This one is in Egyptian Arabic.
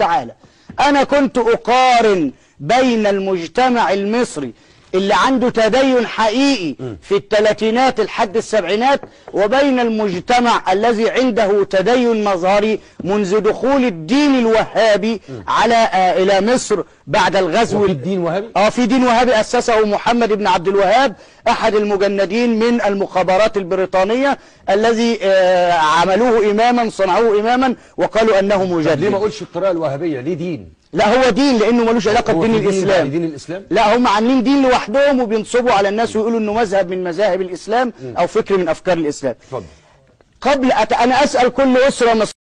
تعالى أنا كنت أقارن بين المجتمع المصري اللي عنده تدين حقيقي في الثلاثينات لحد السبعينات وبين المجتمع الذي عنده تدين مظهري منذ دخول الدين الوهابي على آه إلى مصر بعد الغزو وفي الدين وهابي؟ اه في دين وهابي أسسه محمد بن عبد الوهاب أحد المجندين من المخابرات البريطانية الذي آه عملوه إماما صنعوه إماما وقالوا أنه ليه ما مجدد اقولش الطريقه الوهابيه ليه دين لا هو دين لأنه ملوش علاقة هو بدين في دين الإسلام يعني دين الاسلام لا هم عاملين دين لوحدهم وبينصبوا على الناس ويقولوا انه مذهب من مذاهب الاسلام او فكر من افكار الاسلام اتفضل قبل أت... انا اسال كل اسره مصريه